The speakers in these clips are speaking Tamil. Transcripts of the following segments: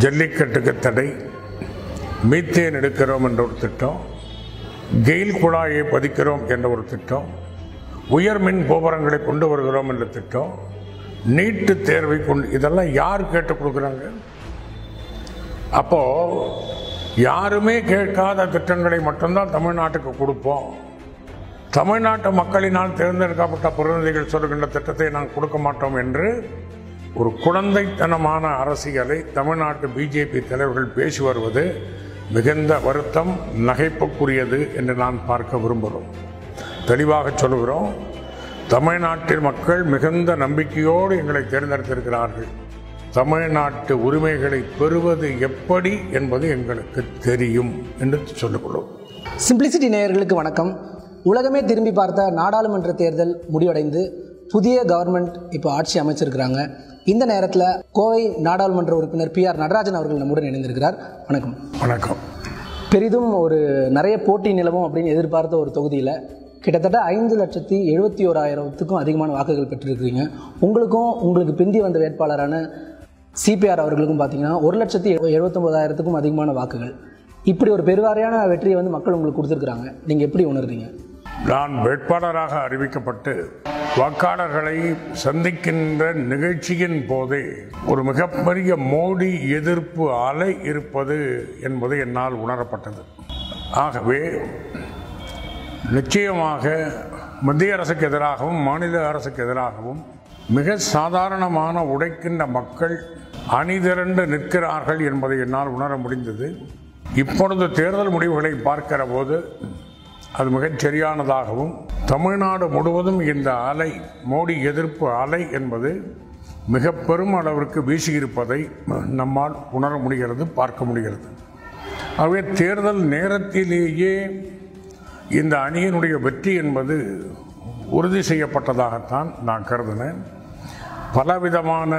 ஜல்லிக்கட்டுக்கு தடை மீத்தேன் எடுக்கிறோம் என்ற ஒரு திட்டம் கெயில் குழாயை பதிக்கிறோம் என்ற ஒரு திட்டம் உயர் மின் கோபுரங்களை கொண்டு வருகிறோம் என்ற திட்டம் நீட்டு தேர்வை கொண்டு இதெல்லாம் யார் கேட்டு கொடுக்குறாங்க அப்போ யாருமே கேட்காத திட்டங்களை மட்டும்தான் தமிழ்நாட்டுக்கு கொடுப்போம் தமிழ்நாட்டு மக்களினால் தேர்ந்தெடுக்கப்பட்ட பிரதிநிதிகள் சொல்கின்ற திட்டத்தை நான் கொடுக்க மாட்டோம் என்று ஒரு குழந்தைத்தனமான அரசியலை தமிழ்நாட்டு பிஜேபி தலைவர்கள் பேசி வருவது மிகுந்த வருத்தம் நகைப்புக்குரியது என்று நான் பார்க்க விரும்புகிறோம் தெளிவாக சொல்லுகிறோம் தமிழ்நாட்டில் மக்கள் மிகுந்த நம்பிக்கையோடு எங்களை தேர்ந்தெடுத்திருக்கிறார்கள் தமிழ்நாட்டு உரிமைகளை பெறுவது எப்படி என்பது எங்களுக்கு தெரியும் என்று சொல்லிக்கொள்ளும் சிம்பிளிசிட்டி நேயர்களுக்கு வணக்கம் உலகமே திரும்பி பார்த்த நாடாளுமன்ற தேர்தல் முடிவடைந்து புதிய கவர்மெண்ட் இப்போ ஆட்சி அமைச்சிருக்கிறாங்க இந்த நேரத்தில் கோவை நாடாளுமன்ற உறுப்பினர் பி ஆர் நடராஜன் அவர்கள் நம்முடன் இணைந்திருக்கிறார் வணக்கம் வணக்கம் பெரிதும் ஒரு நிறைய போட்டி நிலவும் அப்படின்னு எதிர்பார்த்த ஒரு தொகுதியில் கிட்டத்தட்ட ஐந்து லட்சத்தி எழுபத்தி ஓராயிரத்துக்கும் அதிகமான வாக்குகள் பெற்றிருக்கிறீங்க உங்களுக்கும் உங்களுக்கு பிந்தி வந்த வேட்பாளரான சிபிஆர் அவர்களுக்கும் பார்த்தீங்கன்னா ஒரு லட்சத்தி எழுபத்தொம்போதாயிரத்துக்கும் அதிகமான வாக்குகள் இப்படி ஒரு பெருவாரியான வெற்றியை வந்து மக்கள் உங்களுக்கு கொடுத்துருக்குறாங்க நீங்கள் எப்படி உணர்றீங்க நான் வேட்பாளராக அறிவிக்கப்பட்டு வாக்காளர்களை சந்திக்கின்ற நிகழ்ச்சியின் போதே ஒரு மிகப்பெரிய மோடி எதிர்ப்பு அலை இருப்பது என்பது என்னால் உணரப்பட்டது ஆகவே நிச்சயமாக மத்திய அரசுக்கு எதிராகவும் மாநில அரசுக்கு எதிராகவும் மிக சாதாரணமான உடைக்கின்ற மக்கள் அணிதிரண்டு நிற்கிறார்கள் என்பதை என்னால் உணர முடிந்தது இப்பொழுது தேர்தல் முடிவுகளை பார்க்கிற போது அது மிகச் சரியானதாகவும் தமிழ்நாடு முழுவதும் இந்த அலை மோடி எதிர்ப்பு அலை என்பது மிக பெரும் அளவிற்கு வீசியிருப்பதை நம்மால் உணர முடிகிறது பார்க்க முடிகிறது ஆகவே தேர்தல் நேரத்திலேயே இந்த அணியினுடைய வெற்றி என்பது உறுதி செய்யப்பட்டதாகத்தான் நான் கருதினேன் பலவிதமான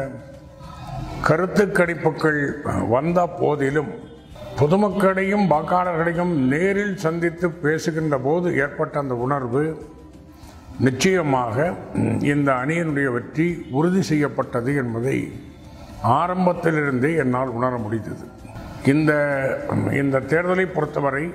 கருத்து கணிப்புகள் வந்த போதிலும் பொதுமக்களையும் வாக்காளர்களையும் நேரில் சந்தித்து பேசுகின்ற போது ஏற்பட்ட அந்த உணர்வு நிச்சயமாக இந்த அணியினுடைய வெற்றி உறுதி செய்யப்பட்டது என்பதை ஆரம்பத்திலிருந்தே என்னால் உணர முடிந்தது இந்த இந்த தேர்தலை பொறுத்தவரை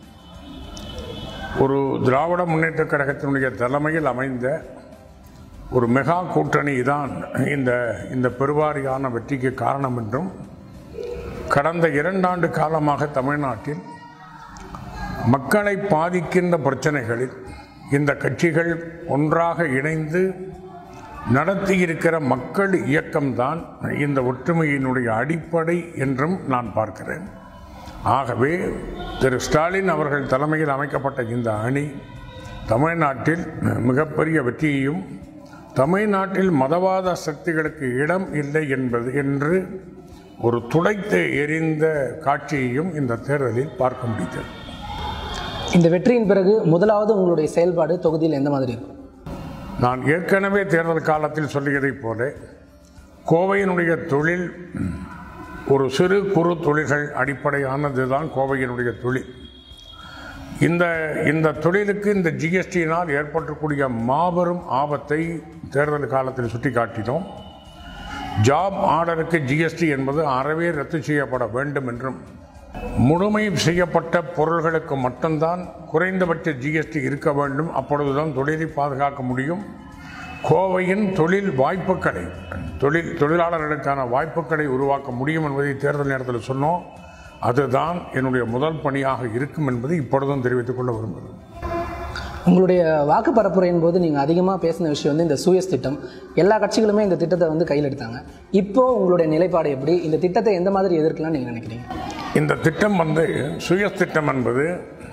ஒரு திராவிட முன்னேற்ற கழகத்தினுடைய தலைமையில் அமைந்த ஒரு மெகா கூட்டணி தான் இந்த இந்த பெருவாரியான வெற்றிக்கு காரணம் என்றும் கடந்த இரண்டாண்டு காலமாக தமிழ்நாட்டில் மக்களை பாதிக்கின்ற பிரச்சனைகளில் இந்த கட்சிகள் ஒன்றாக இணைந்து நடத்தியிருக்கிற மக்கள் இயக்கம்தான் இந்த ஒற்றுமையினுடைய அடிப்படை என்றும் நான் பார்க்கிறேன் ஆகவே திரு ஸ்டாலின் அவர்கள் தலைமையில் அமைக்கப்பட்ட இந்த அணி தமிழ்நாட்டில் மிகப்பெரிய வெற்றியையும் தமிழ்நாட்டில் மதவாத சக்திகளுக்கு இடம் இல்லை என்பது என்று ஒரு துடைத்து எரிந்த காட்சியையும் இந்த தேர்தலில் பார்க்க முடிந்தது இந்த வெற்றியின் பிறகு முதலாவது உங்களுடைய செயல்பாடு தொகுதியில் எந்த மாதிரி இருக்கும் நான் ஏற்கனவே தேர்தல் காலத்தில் சொல்லியதைப் போல கோவையினுடைய தொழில் ஒரு சிறு குறு தொழில்கள் அடிப்படையானது தான் கோவையினுடைய தொழில் இந்த இந்த தொழிலுக்கு இந்த ஜிஎஸ்டியினால் ஏற்பட்டக்கூடிய மாபெரும் ஆபத்தை தேர்தல் காலத்தில் சுட்டிக்காட்டினோம் ஜாப் ஆர்டருக்கு ஜிஎஸ்டி என்பது அறவே ரத்து செய்யப்பட வேண்டும் என்றும் முழுமை செய்யப்பட்ட பொருள்களுக்கு மட்டும்தான் குறைந்தபட்ச ஜிஎஸ்டி இருக்க வேண்டும் அப்பொழுதுதான் தொழிலை பாதுகாக்க முடியும் கோவையின் தொழில் வாய்ப்புகளை தொழில் தொழிலாளர்களுக்கான வாய்ப்புகளை உருவாக்க முடியும் என்பதை தேர்தல் நேரத்தில் சொன்னோம் அதுதான் என்னுடைய முதல் பணியாக இருக்கும் என்பதை இப்பொழுதும் தெரிவித்துக் கொள்ள விரும்புகிறேன் உங்களுடைய வாக்கு பரப்புரையின் போது நீங்கள் அதிகமாக பேசின விஷயம் வந்து இந்த சூயஸ் திட்டம் எல்லா கட்சிகளுமே இந்த திட்டத்தை வந்து கையில் எடுத்தாங்க இப்போ உங்களுடைய நிலைப்பாடு எப்படி இந்த திட்டத்தை எந்த மாதிரி எதிர்க்கலாம் நீங்கள் நினைக்கிறீங்க இந்த திட்டம் வந்து சுயஸ் திட்டம் என்பது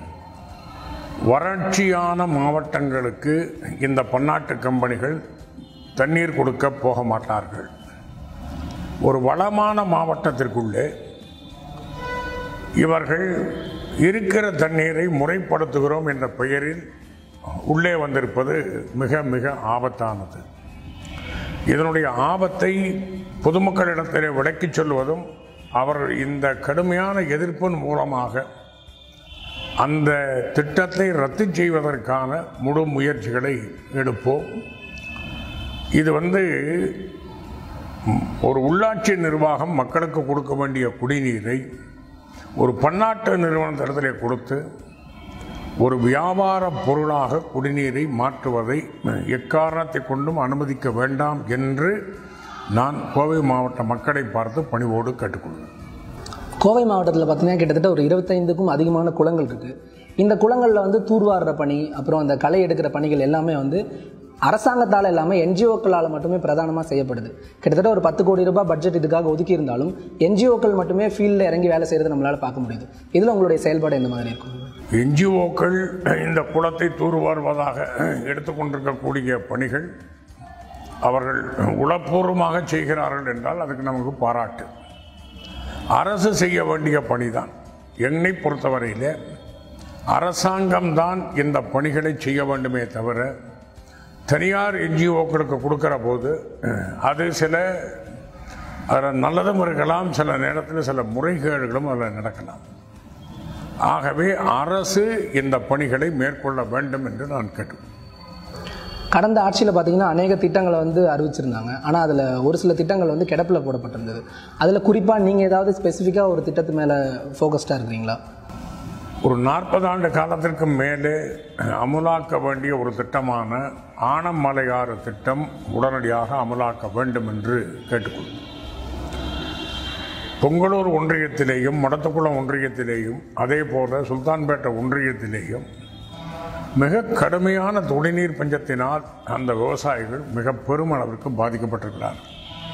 வறட்சியான மாவட்டங்களுக்கு இந்த பன்னாட்டு கம்பெனிகள் தண்ணீர் கொடுக்க போக மாட்டார்கள் ஒரு வளமான மாவட்டத்திற்குள்ளே இவர்கள் இருக்கிற தண்ணீரை முறைப்படுத்துகிறோம் என்ற பெயரில் உள்ளே வந்திருப்பது மிக மிக ஆபத்தானது இதனுடைய ஆபத்தை பொதுமக்களிடத்திலே விளக்கிச் சொல்வதும் அவர் இந்த கடுமையான எதிர்ப்பின் மூலமாக அந்த திட்டத்தை ரத்து செய்வதற்கான முழு முயற்சிகளை எடுப்போம் இது வந்து ம், ஒரு உள்ளாட்சி நிர்வாகம் மக்களுக்கு கொடுக்க வேண்டிய குடிநீரை ஒரு பன்னாட்டு நிறுவனத்திடத்திலே கொடுத்து ஒரு வியாபார பொருளாக குடிநீரை மாற்றுவதை எக்காரணத்தை கொண்டும் அனுமதிக்க வேண்டாம் என்று நான் கோவை மாவட்ட மக்களை பார்த்து பணிவோடு கேட்டுக்கொள்வேன் கோவை மாவட்டத்தில் பார்த்தீங்கன்னா கிட்டத்தட்ட ஒரு இருபத்தைந்துக்கும் அதிகமான குளங்கள் இருக்குது இந்த குளங்களில் வந்து தூர்வாடுற பணி அப்புறம் அந்த களை எடுக்கிற பணிகள் எல்லாமே வந்து அரசாங்கத்தால் இல்லாமல் என்ஜிஓக்களால் மட்டுமே பிரதானமாக செய்யப்படுது கிட்டத்தட்ட ஒரு பத்து கோடி ரூபாய் பட்ஜெட் இதுக்காக ஒதுக்கி இருந்தாலும் என்ஜிஓக்கள் மட்டுமே ஃபீல்டில் இறங்கி வேலை செய்கிறது நம்மளால் பார்க்க முடியுது இதில் உங்களுடைய செயல்பாடு எந்த மாதிரி இருக்கும் என்ஜிஓக்கள் இந்த குளத்தை தூர்வாருவதாக எடுத்துக்கொண்டிருக்கக்கூடிய பணிகள் அவர்கள் உளப்பூர்வமாக செய்கிறார்கள் என்றால் அதுக்கு நமக்கு பாராட்டு அரசு செய்ய வேண்டிய பணிதான் என்னை பொறுத்தவரையில் அரசாங்கம்தான் இந்த பணிகளை செய்ய வேண்டுமே தவிர தனியார் என்ஜிஓக்களுக்கு கொடுக்கிற போது அஹ், அது சில அதில் நல்லதும் இருக்கலாம் சில நேரத்தில் சில முறைகேடுகளும் அதில் நடக்கலாம் ஆகவே அரசு இந்த பணிகளை மேற்கொள்ள வேண்டும் என்று நான் கேட்டுக்கொள்கிறேன் கடந்த ஆட்சியில் பார்த்தீங்கன்னா அநேக திட்டங்களை வந்து அறிவிச்சிருந்தாங்க ஆனால் அதில் ஒரு சில திட்டங்கள் வந்து கிடப்பில் போடப்பட்டிருந்தது அதில் குறிப்பாக நீங்கள் ஏதாவது ஸ்பெசிஃபிக்காக ஒரு திட்டத்து மேலே ஃபோக்கஸ்டாக இருக்கிறீங்களா ஒரு நாற்பது ஆண்டு காலத்திற்கு மேலே அமுலாக்க வேண்டிய ஒரு திட்டமான ஆனமலையாறு திட்டம் உடனடியாக அமலாக்க வேண்டும் என்று கேட்டுக்கொள்கிறேன் பொங்கலூர் ஒன்றியத்திலேயும் மடத்துக்குளம் ஒன்றியத்திலேயும் அதே போல சுல்தான்பேட்டை ஒன்றியத்திலேயும் மிக கடுமையான குடிநீர் பஞ்சத்தினால் அந்த விவசாயிகள் மிக பெருமளவிற்கு பாதிக்கப்பட்டிருக்கிறார்கள்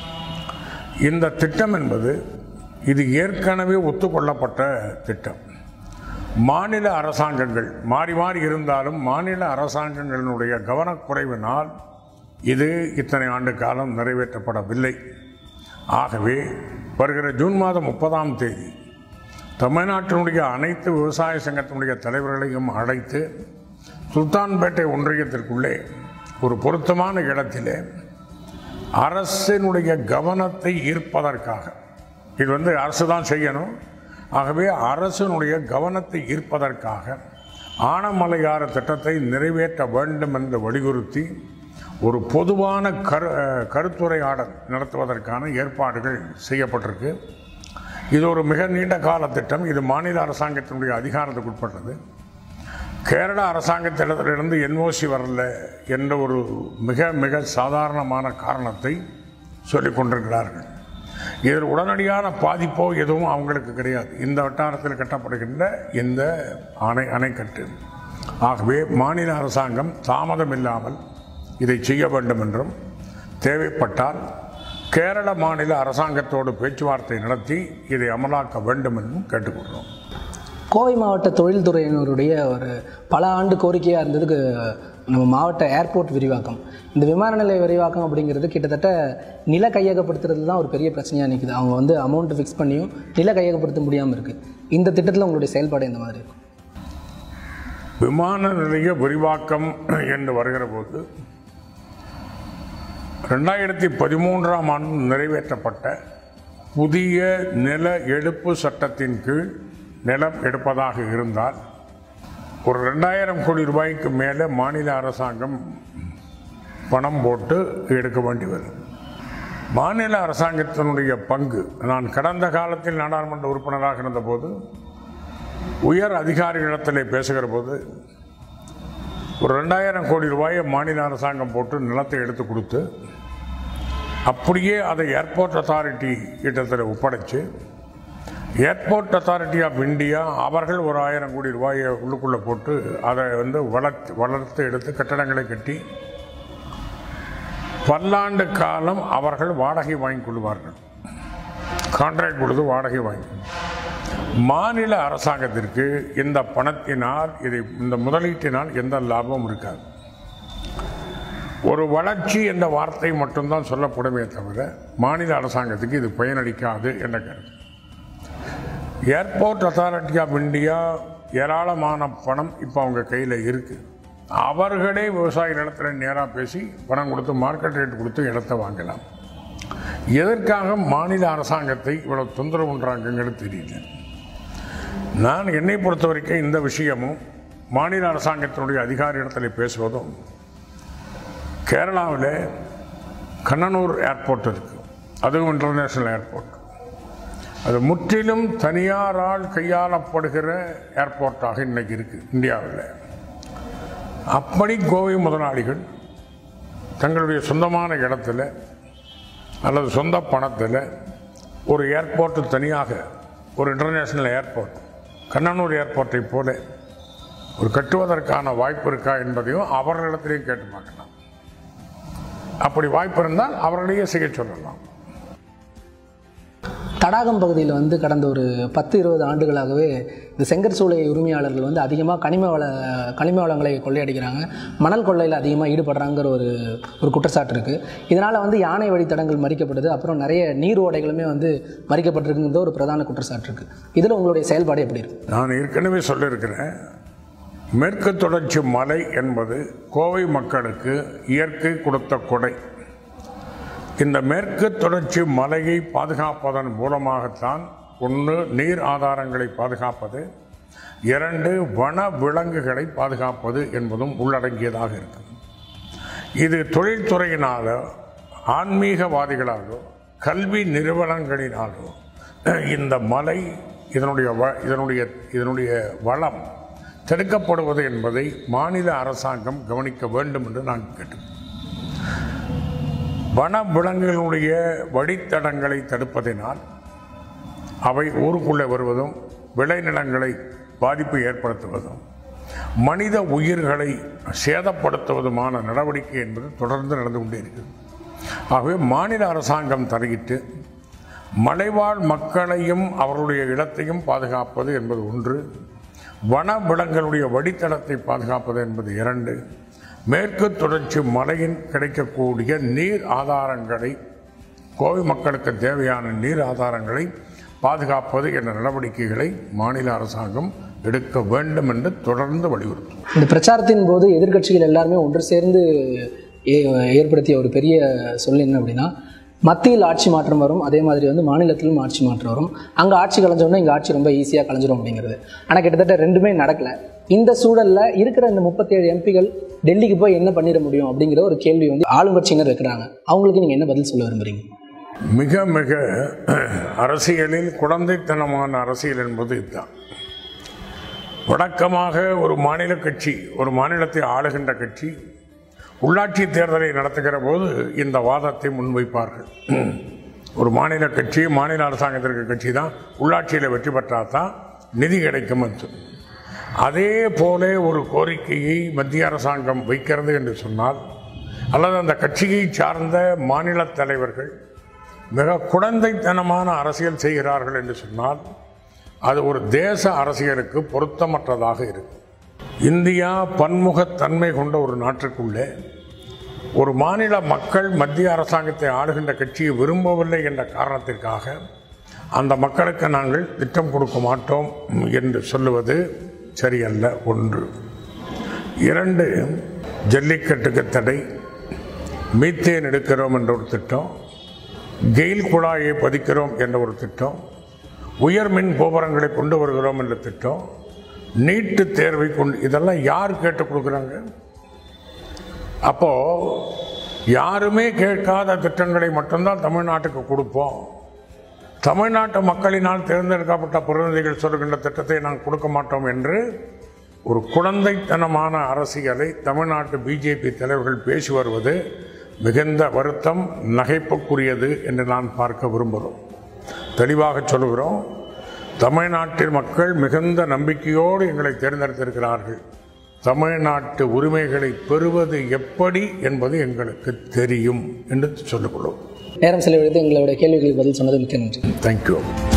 இந்த திட்டம் என்பது இது ஏற்கனவே ஒத்துக்கொள்ளப்பட்ட திட்டம் மாநில அரசாங்கங்கள் மாறி மாறி இருந்தாலும் மாநில அரசாங்கங்களினுடைய கவனக்குறைவினால் இது இத்தனை ஆண்டு காலம் நிறைவேற்றப்படவில்லை ஆகவே வருகிற ஜூன் மாதம் முப்பதாம் தேதி தமிழ்நாட்டினுடைய அனைத்து விவசாய சங்கத்தினுடைய தலைவர்களையும் அழைத்து சுல்தான்பேட்டை ஒன்றியத்திற்குள்ளே ஒரு பொருத்தமான இடத்திலே அரசினுடைய கவனத்தை ஈர்ப்பதற்காக இது வந்து அரசு தான் செய்யணும் ஆகவே அரசினுடைய கவனத்தை ஈர்ப்பதற்காக ஆனமலையாறு திட்டத்தை நிறைவேற்ற வேண்டும் என்று வலியுறுத்தி ஒரு பொதுவான கரு கருத்துரையாடல் நடத்துவதற்கான ஏற்பாடுகள் செய்யப்பட்டிருக்கு இது ஒரு மிக நீண்ட கால திட்டம் இது மாநில அரசாங்கத்தினுடைய அதிகாரத்துக்கு உட்பட்டது கேரள அரசாங்கத்திடத்திலிருந்து என்ஓசி வரல என்ற ஒரு மிக மிக சாதாரணமான காரணத்தை சொல்லிக் கொண்டிருக்கிறார்கள் இதில் உடனடியான பாதிப்போ எதுவும் அவங்களுக்கு கிடையாது இந்த வட்டாரத்தில் கட்டப்படுகின்ற இந்த அணை அணைக்கட்டு ஆகவே மாநில அரசாங்கம் தாமதம் இல்லாமல் இதை செய்ய வேண்டும் என்றும் தேவைப்பட்டால் கேரள மாநில அரசாங்கத்தோடு பேச்சுவார்த்தை நடத்தி இதை அமலாக்க வேண்டும் என்றும் கேட்டுக்கொள்கிறோம் கோவை மாவட்ட தொழில்துறையினருடைய ஒரு பல ஆண்டு கோரிக்கையாக இருந்ததுக்கு நம்ம மாவட்ட ஏர்போர்ட் விரிவாக்கம் இந்த விமான நிலைய விரிவாக்கம் அப்படிங்கிறது கிட்டத்தட்ட நில கையகப்படுத்துறது தான் ஒரு பெரிய பிரச்சனையாக நிற்குது அவங்க வந்து அமௌண்ட் ஃபிக்ஸ் பண்ணியும் நில கையகப்படுத்த முடியாமல் இருக்குது இந்த திட்டத்தில் உங்களுடைய செயல்பாடு இந்த மாதிரி இருக்கும் விமான நிலைய விரிவாக்கம் என்று வருகிற போது ரெண்டாயிரத்தி பதிமூன்றாம் ஆண்டு நிறைவேற்றப்பட்ட புதிய நில எடுப்பு சட்டத்தின் கீழ் நிலம் எடுப்பதாக இருந்தால் ஒரு ரெண்டாயிரம் கோடி ரூபாய்க்கு மேலே மாநில அரசாங்கம் பணம் போட்டு எடுக்க வேண்டி வரும் மாநில அரசாங்கத்தினுடைய பங்கு நான் கடந்த காலத்தில் நாடாளுமன்ற உறுப்பினராக இருந்தபோது உயர் அதிகாரிகளிடத்தில் பேசுகிற போது ஒரு ரெண்டாயிரம் கோடி ரூபாயை மாநில அரசாங்கம் போட்டு நிலத்தை எடுத்து கொடுத்து அப்படியே அதை ஏர்போர்ட் அத்தாரிட்டி இடத்தில் ஒப்படைச்சு ஏர்போர்ட் அத்தாரிட்டி ஆஃப் இந்தியா அவர்கள் ஒரு ஆயிரம் கோடி ரூபாயை உள்ளுக்குள்ளே போட்டு அதை வந்து வளர்த்து வளர்த்து எடுத்து கட்டடங்களை கட்டி பல்லாண்டு காலம் அவர்கள் வாடகை வாங்கிக் கொள்வார்கள் கான்ட்ராக்ட் கொடுத்து வாடகை வாங்கி மாநில அரசாங்கத்திற்கு இந்த பணத்தினால் இதை இந்த முதலீட்டினால் எந்த லாபமும் இருக்காது ஒரு வளர்ச்சி என்ற வார்த்தை மட்டும்தான் சொல்லப்படுமே தவிர மாநில அரசாங்கத்துக்கு இது பயனளிக்காது என்ற கருத்து ஏர்போர்ட் அத்தாரிட்டி ஆஃப் இந்தியா ஏராளமான பணம் இப்போ அவங்க கையில் இருக்கு அவர்களே விவசாய நிலத்தில் நேராக பேசி பணம் கொடுத்து மார்க்கெட் ரேட் கொடுத்து இடத்தை வாங்கலாம் எதற்காக மாநில அரசாங்கத்தை இவ்வளவு தொந்தரவு பண்ணுறாங்கங்கிறது தெரியல நான் என்னை பொறுத்த வரைக்கும் இந்த விஷயமும் மாநில அரசாங்கத்தினுடைய அதிகாரி இடத்துல பேசுவதும் கேரளாவில் கண்ணனூர் ஏர்போர்ட் இருக்கு அதுவும் இன்டர்நேஷ்னல் ஏர்போர்ட் அது முற்றிலும் தனியாரால் கையாளப்படுகிற ஏர்போர்ட்டாக இன்னைக்கு இருக்கு இந்தியாவில் அப்படி கோவை முதலாளிகள் தங்களுடைய சொந்தமான இடத்துல அல்லது சொந்த பணத்தில் ஒரு ஏர்போர்ட் தனியாக ஒரு இன்டர்நேஷ்னல் ஏர்போர்ட் கண்ணனூர் ஏர்போர்ட்டை போல ஒரு கட்டுவதற்கான வாய்ப்பு இருக்கா என்பதையும் அவர்களிடத்திலேயும் கேட்டு பார்க்கலாம் அப்படி வாய்ப்பு இருந்தால் அவர்களையே செய்ய சொல்லலாம் தடாகம் பகுதியில் வந்து கடந்த ஒரு பத்து இருபது ஆண்டுகளாகவே இந்த செங்கற்சூளை உரிமையாளர்கள் வந்து அதிகமாக கனிம வள கனிம வளங்களை கொள்ளையடிக்கிறாங்க மணல் கொள்ளையில் அதிகமாக ஈடுபடுறாங்கிற ஒரு ஒரு குற்றச்சாட்டு இருக்குது இதனால் வந்து யானை வழித்தடங்கள் மறிக்கப்படுது அப்புறம் நிறைய நீர் ஓடைகளுமே வந்து மறிக்கப்பட்டிருக்குங்கிறது ஒரு பிரதான குற்றச்சாட்டு இருக்குது இதில் உங்களுடைய செயல்பாடு எப்படி இருக்கு நான் ஏற்கனவே சொல்லியிருக்கிறேன் மேற்கு தொடர்ச்சி மலை என்பது கோவை மக்களுக்கு இயற்கை கொடுத்த கொடை இந்த மேற்கு தொடர்ச்சி மலையை பாதுகாப்பதன் மூலமாகத்தான் ஒன்று நீர் ஆதாரங்களை பாதுகாப்பது இரண்டு வன விலங்குகளை பாதுகாப்பது என்பதும் உள்ளடங்கியதாக இருக்கும் இது தொழில்துறையினாலோ ஆன்மீகவாதிகளாலோ கல்வி நிறுவனங்களினாலோ இந்த மலை இதனுடைய வ- இதனுடைய இதனுடைய வளம் தடுக்கப்படுவது என்பதை மாநில அரசாங்கம் கவனிக்க வேண்டும் என்று நான் கேட்டேன் வன விலங்குகளுடைய வழித்தடங்களை தடுப்பதினால் அவை ஊருக்குள்ளே வருவதும் விளைநிலங்களை பாதிப்பு ஏற்படுத்துவதும் மனித உயிர்களை சேதப்படுத்துவதுமான நடவடிக்கை என்பது தொடர்ந்து நடந்து கொண்டே இருக்கிறது ஆகவே மாநில அரசாங்கம் தலையிட்டு மலைவாழ் மக்களையும் அவர்களுடைய இடத்தையும் பாதுகாப்பது என்பது ஒன்று வன விலங்குகளுடைய வழித்தடத்தை பாதுகாப்பது என்பது இரண்டு மேற்கு தொடர்ச்சி மலையின் கிடைக்கக்கூடிய நீர் ஆதாரங்களை கோவை மக்களுக்கு தேவையான நீர் ஆதாரங்களை பாதுகாப்பது என்ற நடவடிக்கைகளை மாநில அரசாங்கம் எடுக்க வேண்டும் என்று தொடர்ந்து வலியுறுத்தும் இந்த பிரச்சாரத்தின் போது எதிர்க்கட்சிகள் எல்லாருமே ஒன்று சேர்ந்து ஏ- ஏற்படுத்திய ஒரு பெரிய சொல் என்ன அப்படின்னா மத்தியில் ஆட்சி மாற்றம் வரும் அதே மாதிரி வந்து மாநிலத்திலும் ஆட்சி மாற்றம் வரும் அங்கே ஆட்சி கலைஞ்சோன்னா இங்கே ஆட்சி ரொம்ப ஈஸியாக கலைஞ்சிரும் அப்படிங்கிறது ஆனால் கிட்டத்தட்ட ரெண்டுமே நடக்கல இந்த சூழலில் இருக்கிற இந்த முப்பத்தேழு எம்பிகள் டெல்லிக்கு போய் என்ன பண்ணிட முடியும் அப்படிங்கிற ஒரு கேள்வி வந்து ஆளுங்கட்சியினர் வைக்கிறாங்க அவங்களுக்கு நீங்கள் என்ன பதில் சொல்ல விரும்புறீங்க மிக மிக அரசியலில் குழந்தைத்தனமான அரசியல் என்பது இதுதான் வழக்கமாக ஒரு மாநில கட்சி ஒரு மாநிலத்தை ஆளுகின்ற கட்சி உள்ளாட்சி தேர்தலை நடத்துகிற போது இந்த வாதத்தை முன்வைப்பார்கள் ஒரு மாநில கட்சி மாநில அரசாங்கத்திற்கு கட்சி தான் உள்ளாட்சியில் வெற்றி பெற்றால் தான் நிதி கிடைக்கும் என்று அதே போல ஒரு கோரிக்கையை மத்திய அரசாங்கம் வைக்கிறது என்று சொன்னால் அல்லது அந்த கட்சியை சார்ந்த மாநில தலைவர்கள் மிக குழந்தைத்தனமான அரசியல் செய்கிறார்கள் என்று சொன்னால் அது ஒரு தேச அரசியலுக்கு பொருத்தமற்றதாக இருக்கும் இந்தியா பன்முகத்தன்மை கொண்ட ஒரு நாட்டுக்குள்ளே ஒரு மாநில மக்கள் மத்திய அரசாங்கத்தை ஆளுகின்ற கட்சியை விரும்பவில்லை என்ற காரணத்திற்காக அந்த மக்களுக்கு நாங்கள் திட்டம் கொடுக்க மாட்டோம் என்று சொல்லுவது சரியல்ல ஒன்று இரண்டு ஜல்லிக்கட்டுக்கு தடை மீத்தேன் எடுக்கிறோம் என்ற ஒரு திட்டம் கெயில் குழாயை பதிக்கிறோம் என்ற ஒரு திட்டம் உயர் மின் கோபுரங்களை கொண்டு வருகிறோம் என்ற திட்டம் நீட்டு தேர்வை கொண்டு இதெல்லாம் யார் கேட்டு கொடுக்குறாங்க அப்போ யாருமே கேட்காத திட்டங்களை மட்டும்தான் தமிழ்நாட்டுக்கு கொடுப்போம் தமிழ்நாட்டு மக்களினால் தேர்ந்தெடுக்கப்பட்ட பிரதிநிதிகள் சொல்கின்ற திட்டத்தை நான் கொடுக்க மாட்டோம் என்று ஒரு குழந்தைத்தனமான அரசியலை தமிழ்நாட்டு பிஜேபி தலைவர்கள் பேசி வருவது மிகுந்த வருத்தம் நகைப்புக்குரியது என்று நான் பார்க்க விரும்புகிறோம் தெளிவாக சொல்கிறோம் தமிழ்நாட்டின் மக்கள் மிகுந்த நம்பிக்கையோடு எங்களை தேர்ந்தெடுத்திருக்கிறார்கள் தமிழ்நாட்டு உரிமைகளை பெறுவது எப்படி என்பது எங்களுக்கு தெரியும் என்று சொல்லிக்கொள்வோம் நேரம் செலவழித்து எங்களுடைய கேள்விகளுக்கு பதில் சொன்னது மிக்க நன்றி தேங்க்யூ